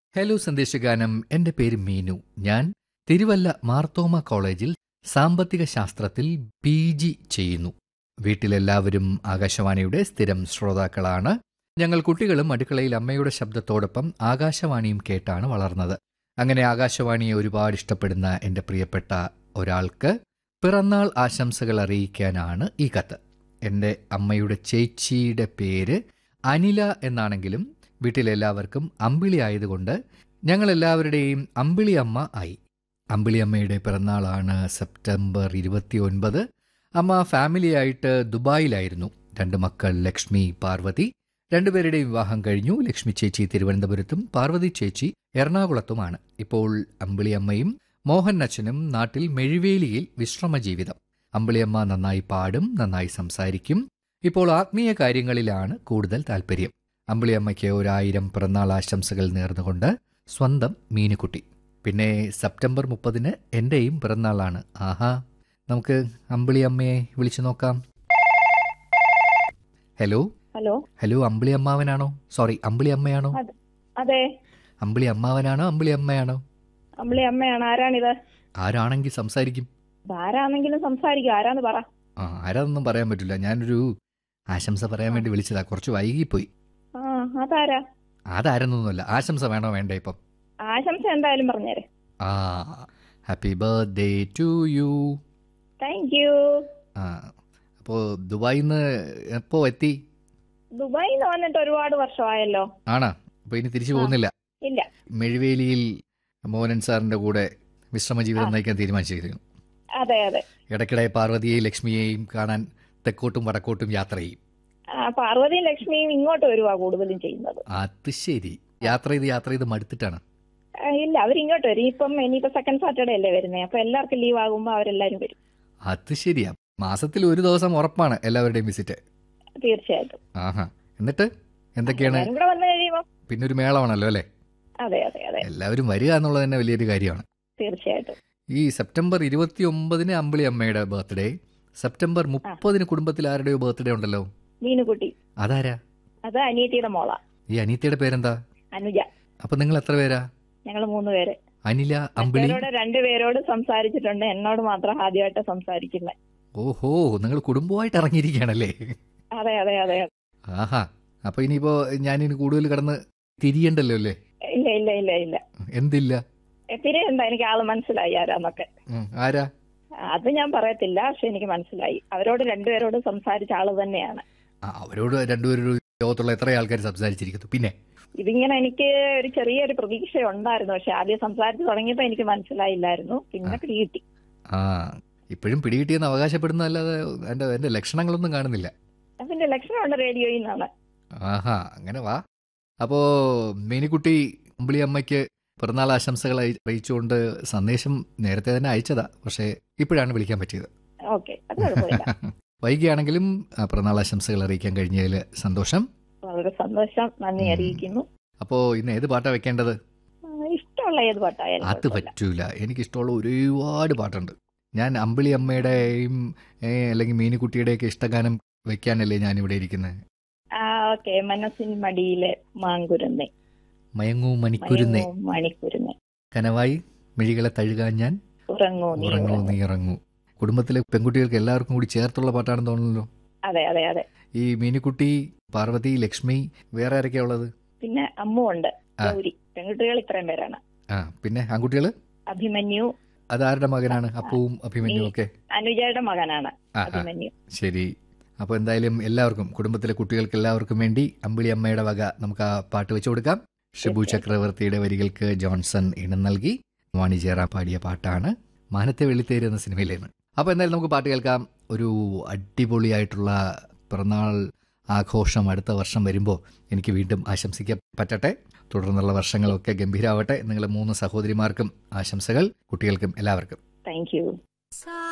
Hello സന്ദേശഗാനം എന്റെ പേര് മീനു ഞാൻ തിരുവല്ല മാർത്തോമ കോളേജിൽ സാമ്പത്തിക ശാസ്ത്രത്തിൽ പി ജി ചെയ്യുന്നു വീട്ടിലെല്ലാവരും ആകാശവാണിയുടെ സ്ഥിരം ശ്രോതാക്കളാണ് ഞങ്ങൾ കുട്ടികളും അടുക്കളയിൽ അമ്മയുടെ ശബ്ദത്തോടൊപ്പം ആകാശവാണിയും കേട്ടാണ് വളർന്നത് അങ്ങനെ ആകാശവാണിയെ ഒരുപാട് ഇഷ്ടപ്പെടുന്ന എന്റെ പ്രിയപ്പെട്ട ഒരാൾക്ക് പിറന്നാൾ ആശംസകൾ അറിയിക്കാനാണ് ഈ കത്ത് എൻ്റെ അമ്മയുടെ ചേച്ചിയുടെ പേര് അനില എന്നാണെങ്കിലും വീട്ടിലെല്ലാവർക്കും അമ്പിളി ആയതുകൊണ്ട് ഞങ്ങളെല്ലാവരുടെയും അമ്പിളി അമ്മ ആയി അമ്പിളി അമ്മയുടെ പിറന്നാളാണ് സെപ്റ്റംബർ ഇരുപത്തി ഒൻപത് അമ്മ ഫാമിലിയായിട്ട് ദുബായിലായിരുന്നു രണ്ട് മക്കൾ ലക്ഷ്മി പാർവതി രണ്ടുപേരുടെയും വിവാഹം കഴിഞ്ഞു ലക്ഷ്മി ചേച്ചി തിരുവനന്തപുരത്തും പാർവതി ചേച്ചി എറണാകുളത്തുമാണ് ഇപ്പോൾ അമ്പിളി അമ്മയും മോഹൻ അച്ഛനും നാട്ടിൽ മെഴുവേലിയിൽ വിശ്രമ ജീവിതം അമ്പിളിയമ്മ നന്നായി പാടും നന്നായി സംസാരിക്കും ഇപ്പോൾ ആത്മീയ കാര്യങ്ങളിലാണ് കൂടുതൽ താല്പര്യം അമ്പിളിയമ്മയ്ക്ക് ഒരായിരം പിറന്നാൾ ആശംസകൾ നേർന്നുകൊണ്ട് സ്വന്തം മീനുകുട്ടി പിന്നെ സെപ്റ്റംബർ മുപ്പതിന് എന്റെയും പിറന്നാളാണ് ആഹാ നമുക്ക് അമ്പിളിയമ്മയെ വിളിച്ചു നോക്കാം ഹലോ ഹലോ ഹലോ അമ്പിളി അമ്മാവനാണോ സോറി അമ്പിളി അമ്മയാണോ അതെ അമ്പിളി അമ്മാവനാണോ അമ്പിളി അമ്മയാണോ അമ്പിളി അമ്മയാണ് ആരാണിത് ആരാണെങ്കിൽ സംസാരിക്കും ആരാണെങ്കിലും സംസാരിക്കും ആരാന്ന് പറ ആ ആരാന്നൊന്നും പറയാൻ പറ്റില്ല ഞാനൊരു ആശംസ പറയാൻ വേണ്ടി വിളിച്ചതാ കുറച്ച് വൈകിപ്പോയി ആ അതാരാ അതാരെന്നൊന്നുമല്ല ആശംസ വേണോ വേണ്ട ഇപ്പം ആശംസ എന്തായാലും പറഞ്ഞേരെ ആ happy birthday to you thank you ആ അപ്പോൾ ദുബായിൽ നിന്ന് എപ്പോ എത്തി ദുബായിൽ നിന്ന് വന്നിട്ട് ഒരുപാട് വർഷമായല്ലോ ആണാ അപ്പോൾ ഇനി തിരിച്ചു പോകുന്നില്ല ഇല്ല മെഴുവേലിയിൽ മോഹനൻ സാറിന്റെ കൂടെ വിശ്രമ ജീവിതം ആ. നയിക്കാൻ തീരുമാനിച്ചിരിക്കുന്നു അതെ അതെ ഇടയ്ക്കിടെ പാർവതിയെയും ലക്ഷ്മിയെയും കാണാൻ തെക്കോട്ടും വടക്കോട്ടും യാത്ര ചെയ്യും ആ, പാർവതിയും ലക്ഷ്മിയും ഇങ്ങോട്ട് വരുവാ കൂടുതലും ചെയ്യുന്നത് അത് ശരി യാത്ര ചെയ്ത് യാത്ര ചെയ്ത് മടുത്തിട്ടാണ് ആ, ഇല്ല അവരിങ്ങോട്ട് വരും ഇപ്പം ഇനിയിപ്പോ സെക്കൻഡ് സാറ്റർഡേ അല്ലേ വരുന്നത് അപ്പൊ എല്ലാവർക്കും ലീവ് ആകുമ്പോ അവരെല്ലാരും വരും അത് ശരിയാ മാസത്തിൽ ഒരു ദിവസം ഉറപ്പാണ് എല്ലാവരുടെയും വിസിറ്റ് തീർച്ചയായിട്ടും ആഹാ എന്നിട്ട് എന്തൊക്കെയാണ് എല്ലാരും കൂടെ വന്നു കഴിയുമ്പോ പിന്നെ ഒരു മേളമാണല്ലോ അല്ലേ അതെ അതെ അതെ എല്ലാവരും വരിക എന്നുള്ളത് തന്നെ വലിയൊരു കാര്യമാണ് തീർച്ചയായിട്ടും ഈ സെപ്റ്റംബർ ഇരുപത്തി ഒമ്പതിന് അമ്പിളി അമ്മയുടെ ബർത്ത്ഡേ സെപ്റ്റംബർ മുപ്പതിന് കുടുംബത്തിൽ ആരുടെയോ ബർത്ത്ഡേ ഉണ്ടല്ലോ മീനുകുട്ടി അതാരാ അത് അനിയത്തിയുടെ മോളാ ഈ അനീത്തയുടെ പേരെന്താ അനുജ അപ്പൊ നിങ്ങൾ എത്ര പേരാ ഞങ്ങൾ മൂന്ന് പേര് അനില അമ്പിളി മറ്റവരോട് രണ്ടുപേരോട് സംസാരിച്ചിട്ടുണ്ട് എന്നോട് മാത്രം ആദ്യമായിട്ട് സംസാരിക്കുന്നത് ഓഹോ നിങ്ങൾ കുടുംബമായിട്ട് ഇറങ്ങിയിരിക്കുകയാണല്ലേ അതെ അതെ അതെ ആഹാ അപ്പൊ ഇനിയിപ്പോ ഞാനിനി കൂടുതൽ കടന്ന് തിരിയണ്ടല്ലോ അല്ലേ ഇല്ല ഇല്ല ഇല്ല ഇല്ല എന്തില്ല തിരിയുണ്ട എനിക്ക് ആള് മനസ്സിലായി ആരാന്നൊക്കെ ഉം, ആരാ അത് ഞാൻ പറയത്തില്ല പക്ഷെ എനിക്ക് മനസ്സിലായി അവരോട് രണ്ടുപേരോട് സംസാരിച്ച ആള് തന്നെയാണ് ആ, അവരോട് രണ്ടുപേരും ലോകത്തുള്ള എത്ര ആൾക്കാർ സംസാരിച്ചിരിക്കുന്നു പിന്നെ ഇതിങ്ങനെ എനിക്ക് ഒരു ചെറിയൊരു പ്രതീക്ഷ ഉണ്ടായിരുന്നു പക്ഷെ ആദ്യം സംസാരിച്ച് തുടങ്ങിയപ്പോ എനിക്ക് മനസ്സിലായില്ലായിരുന്നു പിന്നെ പിടികിട്ടി ആ ഇപ്പോഴും പിടികിട്ടിയെന്ന് അവകാശപ്പെടുന്നതല്ലാതെ എന്റെ എന്റെ ലക്ഷണങ്ങളൊന്നും കാണുന്നില്ല അതിന്റെ ലക്ഷണമുണ്ട് റേഡിയോയിൽ നിന്നാണ് ആഹാ അങ്ങനെ വാ അപ്പോ മേനിക്കുട്ടി അമ്പിളി അമ്മയ്ക്ക് പിറന്നാൾ ആശംസകൾ അയ- അറിയിച്ചുകൊണ്ട് സന്ദേശം നേരത്തെ തന്നെ അയച്ചതാ പക്ഷേ ഇപ്പോഴാണ് വിളിക്കാൻ പറ്റിയത് ഓക്കെ അത് കുഴപ്പമില്ല വൈകിയാണെങ്കിലും ആ, പിറന്നാൾ ആശംസകൾ അറിയിക്കാൻ കഴിഞ്ഞതിൽ സന്തോഷം വളരെ സന്തോഷം നന്ദി ഉം. അറിയിക്കുന്നു അപ്പോ ഇന്ന് ഏത് പാട്ടാ വെക്കേണ്ടത് ആ, ഇഷ്ടമുള്ള ഏത് പാട്ടായാലും അത് കുഴപ്പമില്ല. പറ്റൂല എനിക്കിഷ്ടമുള്ള ഒരുപാട് പാട്ടുണ്ട് ഞാൻ അമ്പിളി അമ്മയുടെയും ഏ, അല്ലെങ്കിൽ മീനുകുട്ടിയുടെയൊക്കെ ഇഷ്ടഗാനം വെക്കാനല്ലേ ഞാൻ ഇവിടെ ഇരിക്കുന്നത് ആ ഓക്കെ മനസ്സിൻ മടിയിലെ മാങ്കുരുന്നേ മയങ്ങൂ മണിക്കുരുന്നേ മയങ്ങൂ മണിക്കുരുന്നേ കനവായി മിഴികളെ തഴുകാൻ ഞാൻ ഉറങ്ങൂ നീ ഉറങ്ങൂ ഉറങ്ങൂ. നീ ഇറങ്ങൂ കുടുംബത്തിലെ പെൺകുട്ടികൾക്ക് എല്ലാവർക്കും കൂടി ചേർത്തുള്ള പാട്ടാണെന്ന് തോന്നുന്നല്ലോ അതെ അതെ അതെ ഈ മീനുക്കുട്ടി പാർവതി ലക്ഷ്മി വേറെ ആരൊക്കെയാ ഉള്ളത് പിന്നെ അമ്മു ഉണ്ട് ആ. ഗൗരി പെൺകുട്ടികൾ ഇത്രയും പേരാണ് ആ പിന്നെ ആൺകുട്ടികള് അഭിമന്യു അതാരുടെ മകനാണ് അപ്പവും അഭിമന്യും ഒക്കെ അനുജയുടെ മകനാണ് ആ ആ അഭിമന്യു ശരി അപ്പോൾ എന്തായാലും എല്ലാവർക്കും കുടുംബത്തിലെ കുട്ടികൾക്ക് എല്ലാവർക്കും വേണ്ടി അമ്പിളി അമ്മയുടെ വക നമുക്ക് ആ പാട്ട് വെച്ചു കൊടുക്കാം ഷിബു തീർച്ചയായിട്ടും. ചക്രവർത്തിയുടെ വരികൾക്ക് ജോൺസൺ ഇണം നൽകി വാണിജ്യറ പാടിയ പാട്ടാണ് മാനത്തെ വെള്ളിത്തേര് എന്ന സിനിമയിലേന്ന് അപ്പോൾ എന്തായാലും നമുക്ക് പാട്ട് കേൾക്കാം ഒരു അടിപൊളിയായിട്ടുള്ള പിറന്നാൾ ആഘോഷം അടുത്ത വർഷം വരുമ്പോൾ എനിക്ക് വീണ്ടും ആശംസിക്കാൻ പറ്റട്ടെ തുടർന്നുള്ള വർഷങ്ങളൊക്കെ ഗംഭീരമാവട്ടെ നിങ്ങളെ മൂന്ന് സഹോദരിമാർക്കും ആശംസകൾ കുട്ടികൾക്കും എല്ലാവർക്കും താങ്ക് യു